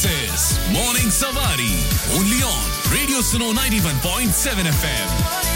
This is Morning Savari. Only on Radio Suno 91.7 FM.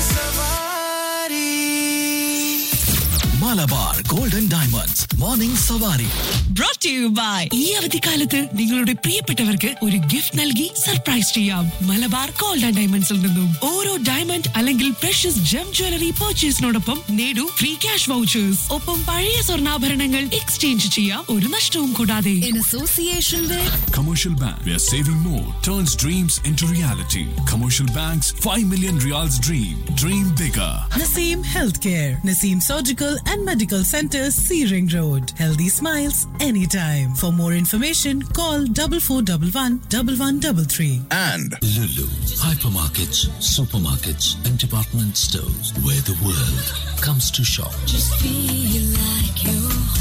Malabar Golden Diamonds. Morning Savari. brought to you by ഈ അവധിക്കാലത്ത് നിങ്ങളുടെ പ്രിയപ്പെട്ടവർക്ക് ഒരു gift നൽകി surprise ചെയ്യാം മലബാർ ഗോൾഡ് ആൻഡ് ഡയമണ്ട്സിൽ നിന്നും ഓരോ ഡയമണ്ട് അല്ലെങ്കിൽ പ്രഷ്യസ് ജം ജ്വല്ലറി പർച്ചേസിനോടൊപ്പം നേടൂ ഫ്രീ ക്യാഷ് വൗച്ചേഴ്സ് ഒപ്പം പഴയ സ്വർണ്ണാഭരണങ്ങൾ എക്സ്ചേഞ്ച് ചെയ്യാം ഒരു നഷ്ടവും കൂടാതെ in association with Commercial Bank, where saving more turns dreams into reality. Commercial Bank's 5 million reals dream. Dream bigger. Naseem Healthcare, Naseem Surgical and Medical Center, Searing Road. Healthy smiles anytime. For more information, call double four double one double one double three. And Lulu, hypermarkets, supermarkets, and department stores where the world comes to shop. feel like you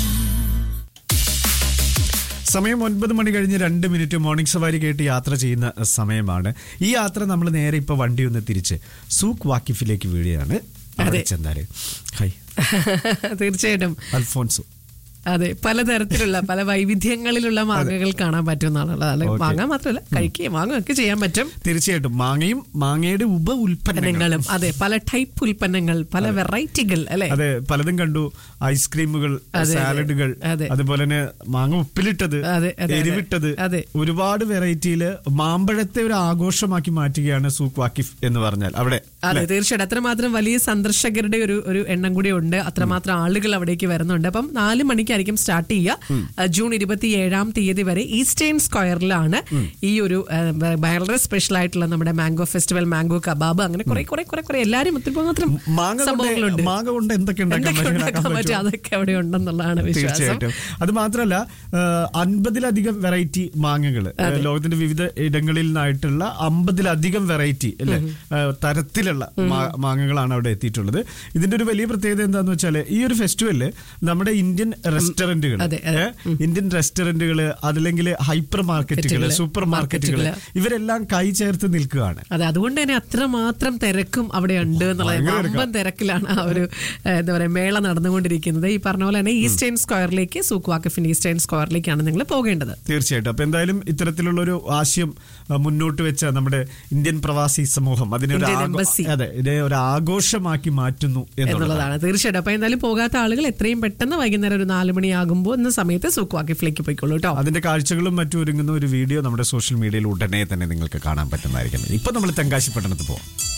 സമയം ഒൻപത് മണി കഴിഞ്ഞ് രണ്ട് minute morning സവാരി കേട്ട് യാത്ര ചെയ്യുന്ന സമയമാണ് ഈ യാത്ര നമ്മൾ നേരെ ഇപ്പൊ വണ്ടി ഒന്ന് തിരിച്ച് സൂക്ക് വാക്കിഫിലേക്ക് വീഴുകയാണ് അവിടെ ചെന്നാല് ഹൈ തീർച്ചയായിട്ടും അൽഫോൻസോ അതെ പലതരത്തിലുള്ള പല വൈവിധ്യങ്ങളിലുള്ള മാങ്ങകൾ കാണാൻ പറ്റുമെന്നാണുള്ളത് അല്ലെ Okay. വാങ്ങാൻ മാത്രമല്ല കഴിക്കുകയും വാങ്ങുകയും ഒക്കെ ചെയ്യാൻ പറ്റും തീർച്ചയായിട്ടും മാങ്ങയും മാങ്ങയുടെ ഉപ ഉൽപ്പന്നങ്ങളും ഉൽപ്പന്നങ്ങളും അതെ പല ടൈപ്പ് ഉൽപ്പന്നങ്ങൾ പല വെറൈറ്റികൾ അല്ലെ അതെ പലതും കണ്ടു ഐസ്ക്രീമുകൾ അതെ, സാലഡുകൾ അതെ. അതുപോലെ തന്നെ മാങ്ങ ഉപ്പിലിട്ടത് അതെ, അതെ, അതെ. എരിവിട്ടത് അതെ. ഒരുപാട് വെറൈറ്റിയില് മാമ്പഴത്തെ ഒരു ആഘോഷമാക്കി മാറ്റുകയാണ് സൂക്ക് വാക്കിഫ് എന്ന് പറഞ്ഞാൽ അവിടെ അതെ തീർച്ചയായിട്ടും അത്രമാത്രം വലിയ സന്ദർശകരുടെ ഒരു ഒരു എണ്ണം കൂടി ഉണ്ട് അത്രമാത്രം ആളുകൾ അവിടേക്ക് വരുന്നുണ്ട് അപ്പം നാല് മണിക്കായിരിക്കും സ്റ്റാർട്ട് ചെയ്യുക അഹ് ജൂൺ ഇരുപത്തി ഏഴാം തീയതി വരെ ഈസ്റ്റേൺ സ്ക്വയറിലാണ് ഈ ഒരു അഹ് വ- വളരെ സ്പെഷ്യൽ ആയിട്ടുള്ള നമ്മുടെ മാംഗോ ഫെസ്റ്റിവൽ മാംഗോ കബാബ് അങ്ങനെ കുറെ കുറെ കുറെ കുറെ എല്ലാരും ഒത്തിരി മാത്രം മാങ്ങ കൊണ്ട് സംഭവങ്ങളുണ്ട് മാങ്ങ കൊണ്ട് എന്തൊക്കെ ഉണ്ടാക്കാൻ എന്തൊക്കെ പറ്റും, ഉണ്ടാക്കാൻ ഉണ്ടാക്കാൻ പറ്റും പറ്റും. അതൊക്കെ അവിടെ ഉണ്ടെന്നുള്ളതാണ് വിശ്വാസം തീർച്ചയായിട്ടും അത് മാത്രമല്ല അൻപതിലധികം വെറൈറ്റി മാങ്ങകൾ ലോകത്തിന്റെ വിവിധ ഇടങ്ങളിൽ നിന്നായിട്ടുള്ള അമ്പതിലധികം വെറൈറ്റി അല്ലെ ഏഹ്, തരത്തിലുള്ള മാ- മാങ്ങകളാണ് അവിടെ എത്തിയിട്ടുള്ളത് ഇതിന്റെ ഒരു വലിയ പ്രത്യേകത എന്താന്ന് വെച്ചാൽ ഈ ഒരു ഫെസ്റ്റിവലില് നമ്മുടെ ഇന്ത്യൻ റെസ്റ്റോറന്റുകൾ അതെ, അതെ. ഇന്ത്യൻ റെസ്റ്റോറന്റുകൾ അതല്ലെങ്കിൽ ഹൈപ്പർ മാർക്കറ്റുകൾ മാർക്കറ്റുകള്, സൂപ്പർ മാർക്കറ്റുകൾ മാർക്കറ്റുകള്. ഇവരെല്ലാം കൈ ചേർത്ത് നിൽക്കുകയാണ് അതെ അതുകൊണ്ട് തന്നെ അത്രമാത്രം തിരക്കും അവിടെ ഉണ്ട് എന്നുള്ളത് ഭയങ്കര തിരക്കാ. വമ്പൻ തിരക്കിലാണ് ആ ഒരു ഏഹ്, എന്താ പറയുക മേള നടന്നുകൊണ്ടിരിക്കുന്നത് ഈ പറഞ്ഞ പോലെ തന്നെ ഈസ്റ്റേൺ സ്ക്വയറിലേക്ക് സൂക്ക് വാക്കഫിന്റെ ഈസ്റ്റേൺ സ്ക്വയറിലേക്കാണ് നിങ്ങൾ പോകേണ്ടത് തീർച്ചയായിട്ടും അപ്പൊ എന്തായാലും ഇത്തരത്തിലുള്ള ഒരു ആശയം ആ, മുന്നോട്ട് വെച്ച നമ്മുടെ ഇന്ത്യൻ പ്രവാസി സമൂഹം അതിനെ ഒരു ഇന്ത്യൻ ആഘോ- എംബസി. അതെ ഇതിനെ ഒരു ആഘോഷമാക്കി മാറ്റുന്നു എന്നുള്ളതാണ് എന്നുള്ളതാണ് തീർച്ചയായിട്ടും അപ്പൊ എന്തായാലും പോകാത്ത ആളുകൾ എത്രയും പെട്ടെന്ന് വൈകുന്നേരം ഒരു നാല് മണിയാകുമ്പോൾ എന്ന സമയത്ത് സൂക്ക് വാക്കിഫിലേക്ക് പോയിക്കോളൂ കേട്ടോ അതിന്റെ കാഴ്ചകളും മറ്റും ഒരുങ്ങുന്ന ഒരു വീഡിയോ നമ്മുടെ സോഷ്യൽ മീഡിയയിൽ ഉടനെ തന്നെ നിങ്ങൾക്ക് കാണാൻ പറ്റുന്നതായിരിക്കും ഇപ്പൊ നമ്മൾ തെങ്കാശി പട്ടണത്ത് പോവാം